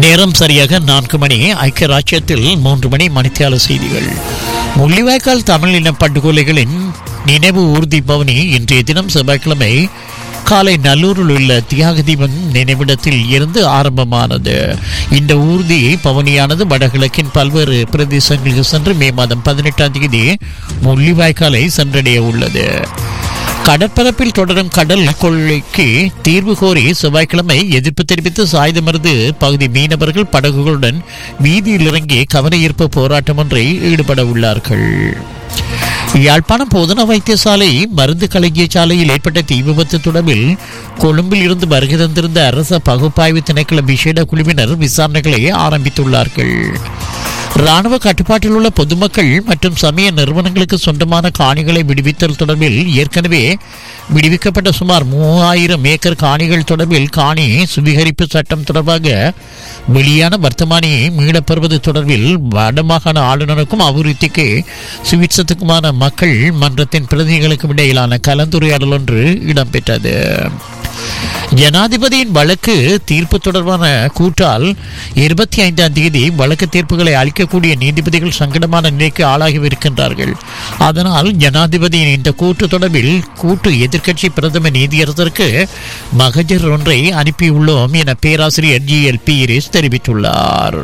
நேரம் சரியாக நான்கு மணி ஐக்கிய ராஜ்யத்தில் மூன்று மணி மணித்தியால செய்திகள் முள்ளிவாய்க்கால் தமிழ் இன படுகொலைகளின் நினைவு ஊர்தி பவனி இன்றைய தினம் செவ்வாய்க்கிழமை காலை நல்லூரில் உள்ள தியாக தீபம் நினைவிடத்தில் இருந்து ஆரம்பமானது இந்த ஊர்தி பவனியானது வடகிழக்கின் பல்வேறு பிரதேசங்களுக்கு சென்று மே மாதம் பதினெட்டாம் தேதி முள்ளிவாய்க்காலை சென்றடைய உள்ளது கடற்பரப்பில் தொடரும் கடல் கொள்ளைக்கு தீர்வு கோரி செவ்வாய்க்கிழமை எதிர்ப்பு தெரிவித்து சாயுதமருது பகுதி மீனவர்கள் படகுகளுடன் வீதியில் இறங்கி கவன ஈர்ப்பு போராட்டம் ஒன்றை ஈடுபட உள்ளார்கள் யாழ்ப்பாணம் போதனா வைத்தியசாலை மருந்து களஞ்சிய சாலையில் ஏற்பட்ட தீ விபத்து தொடர்பில் கொழும்பில் இருந்து வருகை தந்திருந்த அரச பகுப்பாய்வு திணைக்கள விசேட குழுவினர் விசாரணைகளை ஆரம்பித்துள்ளார்கள் ராணுவ கட்டுப்பாட்டில் உள்ள பொதுமக்கள் மற்றும் சமய நிறுவனங்களுக்கு சொந்தமான காணிகளை விடுவித்தல் தொடர்பில் ஏற்கனவே விடுவிக்கப்பட்ட சுமார் மூவாயிரம் ஏக்கர் காணிகள் தொடர்பில் காணி சுவீகரிப்பு சட்டம் தொடர்பாக வெளியான வர்த்தமானியை மீளப்பெறுவது தொடர்பில் வடமாகாண ஆளுநருக்கும் அபிவிருத்திக்கு சுவிட்சத்துக்குமான மக்கள் மன்றத்தின் பிரதிநிதிகளுக்கும் இடையிலான கலந்துரையாடல் ஒன்று இடம்பெற்றது ஜனாதிபதியின் வழக்கு தீர்ப்பு தொடர்பான கூற்றால் இருபத்தி ஐந்தாம் தேதி வழக்கு தீர்ப்புகளை அளிக்கக்கூடிய நீதிபதிகள் சங்கடமான நிலைக்கு ஆளாகியிருக்கின்றார்கள் அதனால் ஜனாதிபதியின் இந்த கூற்று தொடர்பில் கூட்டு எதிர்க்கட்சி பிரதம நீதியரசருக்கு மகஜர் ஒன்றை அனுப்பியுள்ளோம் என பேராசிரியர் ஜி எல் பீரிஸ் தெரிவித்துள்ளார்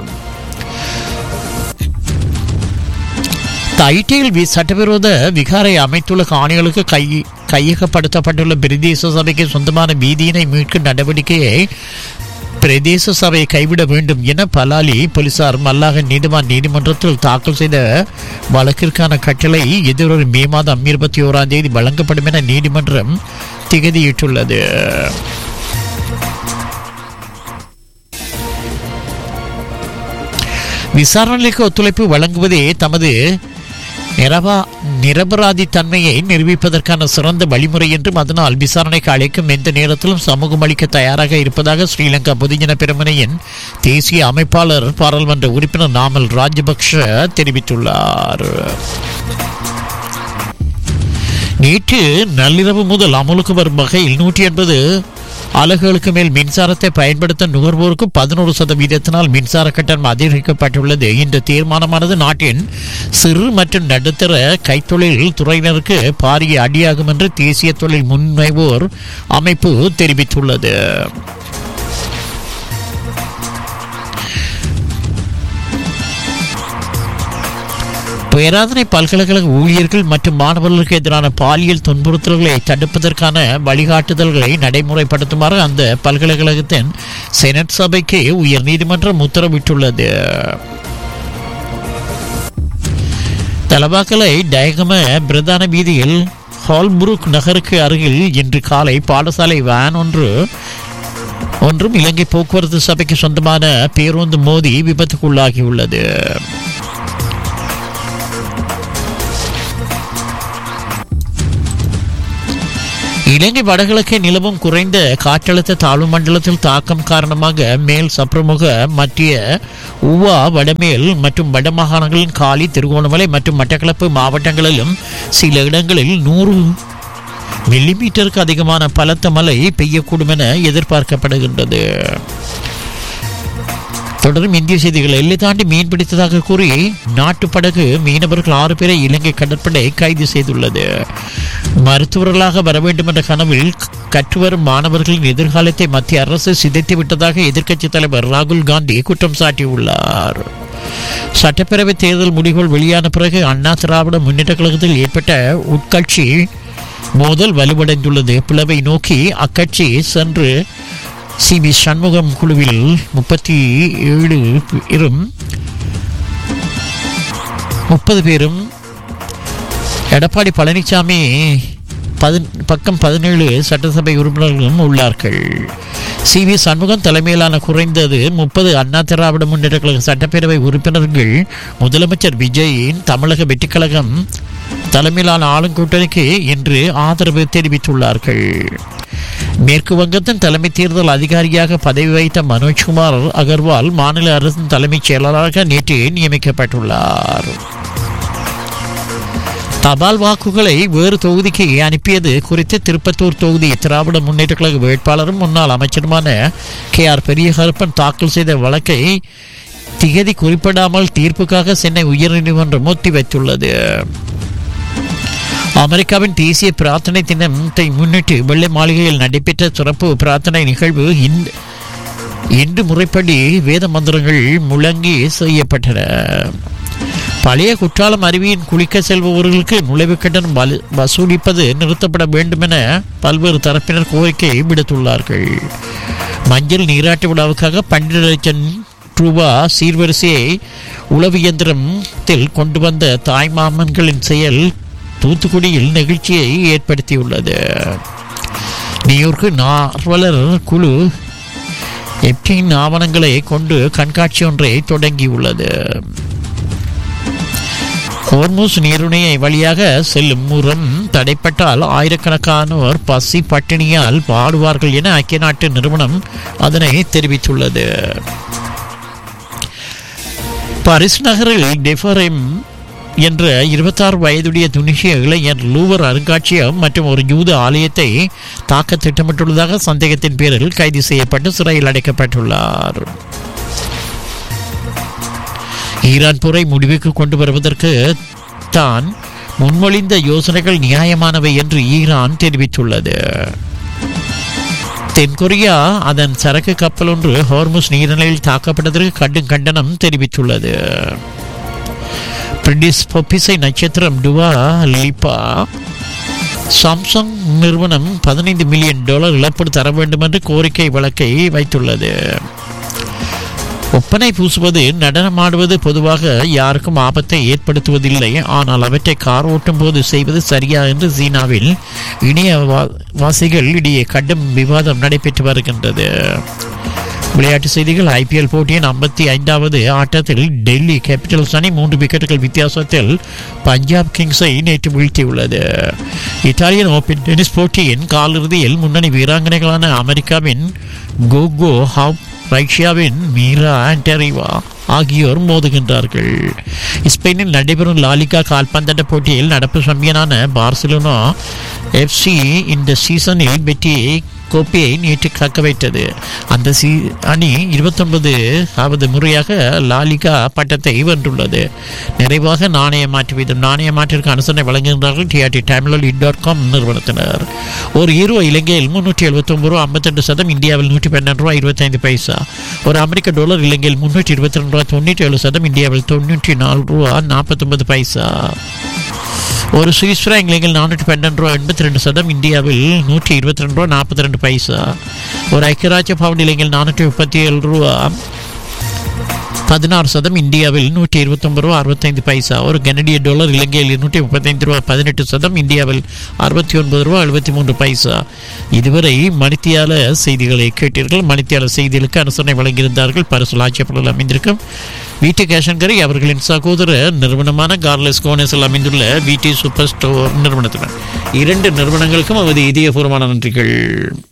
தைட்டில் வி சட்டவிரோத விகாரை அமைத்துள்ள காணிகளுக்கு கை கையகப்படுத்தப்பட்டுள்ள பிரதேச சபைக்கு சொந்தமான வீதியினை மீட்கும் நடவடிக்கையை பிரதேச சபை கைவிட வேண்டும் என பலாலி போலீசார் மல்லாக நீதிவான் நீதிமன்றத்தில் தாக்கல் செய்த வழக்கிற்கான கட்டளை எதிர்வரும் மே மாதம் இருபத்தி ஓராம் தேதி வழங்கப்படும் என நீதிமன்றம் திகதியிட்டுள்ளது விசாரணைக்கு ஒத்துழைப்பு வழங்குவதே தமது நிரபா நிரபராதி தன்மையை நிரூபிப்பதற்கான சிறந்த வழிமுறை என்றும் அதனால் விசாரணைக்கு அழைக்கும் எந்த நேரத்திலும் சமூகம் அளிக்க தயாராக இருப்பதாக ஸ்ரீலங்கா பொதுஜன பெருமனையின் தேசிய அமைப்பாளர் பாராளுமன்ற உறுப்பினர் நாமல் ராஜபக்ஷ தெரிவித்துள்ளார் நேற்று நள்ளிரவு முதல் அமலுக்கு வரும் வகையில் நூற்றி எண்பது அலகுகளுக்கு மேல் மின்சாரத்தை பயன்படுத்த நுகர்வோருக்கு பதினோரு சதவீதத்தினால் மின்சார கட்டணம் அதிகரிக்கப்பட்டுள்ளது இந்த தீர்மானமானது நாட்டின் சிறு மற்றும் நடுத்தர கைத்தொழில் துறையினருக்கு பாரிய அடியாகும் என்று தேசிய தொழில் முன்வைவோர் அமைப்பு தெரிவித்துள்ளது பேராதனை பல்கலைக்கழக ஊழியர்கள் மற்றும் மாணவர்களுக்கு எதிரான பாலியல் துன்புறுத்தல்களை தடுப்பதற்கான வழிகாட்டுதல்களை நடைமுறைப்படுத்துமாறு அந்த பல்கலைக்கழகத்தின் செனட் சபைக்கு உயர் நீதிமன்றம் உத்தரவிட்டுள்ளது தலபாக்கலை டயகம பிரதான வீதியில் ஹால்புருக் நகருக்கு அருகில் இன்று காலை பாடசாலை வேன் ஒன்று ஒன்றும் இலங்கை போக்குவரத்து சபைக்கு சொந்தமான பேருந்து மோதி விபத்துக்குள்ளாகியுள்ளது இலங்கை வடகிழக்கே நிலவும் குறைந்த காற்றழுத்த தாழ்வு மண்டலத்தில் தாக்கம் காரணமாக மேல் சப்ரமுக மத்திய உவா வடமேல் மற்றும் வடமாகாணங்களின் காலி திருகோணமலை மற்றும் மட்டக்களப்பு மாவட்டங்களிலும் சில இடங்களில் நூறு மில்லிமீட்டருக்கு அதிகமான பலத்த மழை பெய்யக்கூடும் என எதிர்பார்க்கப்படுகின்றது தொடரும் இந்திய செய்திகள் எல்லை தாண்டி மீன் பிடித்ததாக கூறி நாட்டு படகு மீனவர்கள் ஆறு பேரை இலங்கை கடற்படை கைது செய்துள்ளது மருத்துவர்களாக வர வேண்டும் என்ற கனவில் கற்றுவரும் மாணவர்களின் எதிர்காலத்தை மத்திய அரசு சிதைத்து விட்டதாக எதிர்க்கட்சித் தலைவர் ராகுல் காந்தி குற்றம் சாட்டியுள்ளார் சட்டப்பேரவை தேர்தல் முடிவுகள் வெளியான பிறகு அண்ணா திராவிட முன்னேற்ற கழகத்தில் ஏற்பட்ட உட்கட்சி மோதல் வலுவடைந்துள்ளது பிளவை நோக்கி அக்கட்சி சென்று சி வி சண்முகம் குழுவில் முப்பத்தி ஏழு பேரும் முப்பது பேரும் எடப்பாடி பழனிசாமி பதின் பக்கம் பதினேழு சட்டசபை உறுப்பினர்களும் உள்ளார்கள் சி வி சண்முகம் தலைமையிலான குறைந்தது முப்பது அண்ணா திராவிட முன்னேற்ற கழக சட்டப்பேரவை உறுப்பினர்கள் முதலமைச்சர் விஜயின் தமிழக வெற்றிக்கழகம் தலைமையிலான ஆளுங்கூட்டணிக்கு இன்று ஆதரவு தெரிவித்துள்ளார்கள் மேற்கு வங்கத்தின் தலைமை தேர்தல் அதிகாரியாக பதவி வகித்த மனோஜ்குமார் அகர்வால் மாநில அரசின் தலைமைச் செயலராக நேற்று நியமிக்கப்பட்டுள்ளார் தபால் வாக்குகளை வேறு தொகுதிக்கு அனுப்பியது குறித்து திருப்பத்தூர் தொகுதி திராவிட முன்னேற்ற கழக வேட்பாளரும் முன்னாள் அமைச்சருமான கே ஆர் பெரியகருப்பன் தாக்கல் செய்த வழக்கை திகதி குறிப்பிடாமல் தீர்ப்புக்காக சென்னை உயர்நீதிமன்றம் ஒத்திவைத்துள்ளது அமெரிக்காவின் தேசிய பிரார்த்தனை தினத்தை முன்னிட்டு வெள்ளை மாளிகையில் நடைபெற்ற சிறப்பு பிரார்த்தனை நிகழ்வு இந்த இன்று முறைப்படி வேத மந்திரங்கள் முழங்கி செய்யப்பட்டன பழைய குற்றாலம் அருவியின் குளிக்க செல்பவர்களுக்கு நுழைவு கட்டணம் வலு- வசூலிப்பது நிறுத்தப்பட வேண்டும் என பல்வேறு தரப்பினர் கோரிக்கை விடுத்துள்ளார்கள் மஞ்சள் நீராட்டு விழாவுக்காக பன்னிரண்டு லட்சம் ரூபா சீர்வரிசையை உளவு இயந்திரத்தில் கொண்டு வந்த தாய்மாமன்களின் செயல் தூத்துக்குடியில் நெகிழ்ச்சியை ஏற்படுத்தியுள்ளது நியூயார்க்கு நார்வலர் குழு எப்டின் ஆவணங்களை கொண்டு கண்காட்சி ஒன்றை தொடங்கியுள்ளது ஹோர்முஸ் நீருணையை வழியாக செல்லும் முறம் தடைப்பட்டால் ஆயிரக்கணக்கானோர் பசி பட்டினியால் பாடுவார்கள் என ஐக்கிய நாட்டு நிறுவனம் அதனை தெரிவித்துள்ளது பாரிஸ் நகரில் டெஃபரெம் என்ற இருபத்தாறு வயதுடைய துணிசிய இளைஞர் லூவர் அருங்காட்சியகம் மற்றும் ஒரு யூத ஆலயத்தை தாக்க திட்டமிட்டுள்ளதாக சந்தேகத்தின் பேரில் கைது செய்யப்பட்டு சிறையில் அடைக்கப்பட்டுள்ளார் ஈரான் போரை முடிவுக்கு கொண்டு வருவதற்கு தான் முன்மொழிந்த யோசனைகள் நியாயமானவை என்று ஈரான் தெரிவித்துள்ளது தென்கொரியா அதன் சரக்கு கப்பல் ஒன்று ஹார்முஸ் நீர்நிலையில் தாக்கப்பட்டதற்கு கடும் கண்டனம் தெரிவித்துள்ளது பிரிட்டிஷ் பொப்பிசை நட்சத்திரம் டுவா லிபா சாம்சங் நிறுவனம் பதினைந்து மில்லியன் டாலர் இழப்பீடு தர வேண்டும் என்று கோரிக்கை வழக்கை வைத்துள்ளது ஒப்பனை பூசுவது நடனமாடுவது பொதுவாக யாருக்கும் ஆபத்தை ஏற்படுத்துவதில்லை ஆனால் அவற்றை கார் ஓட்டும் போது செய்வது சரியா என்று சீனாவில் இணைய வா- வாசிகள் இடையே கடும் விவாதம் நடைபெற்று வருகின்றது விளையாட்டு செய்திகள் ஐபிஎல் போட்டியின் ஐம்பத்தி ஐந்தாவது ஆட்டத்தில் டெல்லி கேபிட்டல்ஸ் அணி மூன்று விக்கெட்டுகள் வித்தியாசத்தில் பஞ்சாப் கிங்ஸை நேற்று வீழ்த்தியுள்ளது இத்தாலியன் ஓபன் டென்னிஸ் போட்டியின் காலிறுதியில் முன்னணி வீராங்கனைகளான அமெரிக்காவின் கோகோ ஹாப் ரஷ்யாவின் மீரா டெரிவா ஆகியோர் மோதுகின்றார்கள் ஸ்பெயினில் நடைபெறும் லாலிகா கால்பந்தாட்ட போட்டியில் நடப்பு சாம்பியனான பார்சிலோனா எஃப்சி இந்த சீசனில் வெற்றியை கோப்பையை நேற்று காக்க வைத்தது அந்த சி அணி இருபத்தொன்பது ஆவது முறையாக லாலிகா பட்டத்தை வென்றுள்ளது நிறைவாக நாணய மாற்று வீதம் நாணய மாற்றிற்கு அனுசரணை வழங்குகின்றார்கள் டிஆர்டி டைம்லல் டாட் காம் நிறுவனத்தினர் ஒரு ஈரோ இலங்கையில் முன்னூற்றி எழுபத்தொம்பது ரூபா ஐம்பத்தெண்டு சதம் இந்தியாவில் நூற்றி பன்னெண்டு ரூபா இருபத்தைந்து பைசா ஒரு அமெரிக்க டாலர் இலங்கையில் முன்னூற்றி இருபத்தி ரெண்டு ரூபா தொண்ணூற்றி ஏழு சதம் இந்தியாவில் தொண்ணூற்றி நாலு ரூபா நாற்பத்தொன்பது பைசா ஒரு சுவிஸ் ஃப்ராங்க் இலங்கையில் நானூற்றி பன்னெண்டு ரூபா எண்பத்தி ரெண்டு சதம் இந்தியாவில் நூற்றி இருபத்தி ரெண்டு ரூபா நாற்பத்தி ரெண்டு பைசா ஒரு ஐக்கியராஜ்ய பவுண்ட் இலங்கையில் நானூற்றி முப்பத்தி ஏழு ரூபா பதினாறு சதம் இந்தியாவில் நூற்றி இருபத்தொம்பது ரூபா அறுபத்தைந்து பைசா ஒரு கனடிய டாலர் இலங்கையில் இருநூற்றி முப்பத்தைந்து ரூபா பதினெட்டு சதம் இந்தியாவில் அறுபத்தி ஒன்பது ரூபா எழுபத்தி மூன்று பைசா இதுவரை மணித்தியால செய்திகளை கேட்டீர்கள் மணித்தியால செய்திகளுக்கு அனுசரணை வழங்கியிருந்தார்கள் பரிசு ஆட்சியப்படல் அமைந்திருக்கும் வீட்டு கேஷன்கரை அவர்களின் சகோதர நிறுவனமான கார்லஸ் கோனஸில் அமைந்துள்ள விடி சூப்பர் ஸ்டோர் நிறுவனத்தினர் இரண்டு நிறுவனங்களுக்கும் அவரது இதயபூர்வமான நன்றிகள்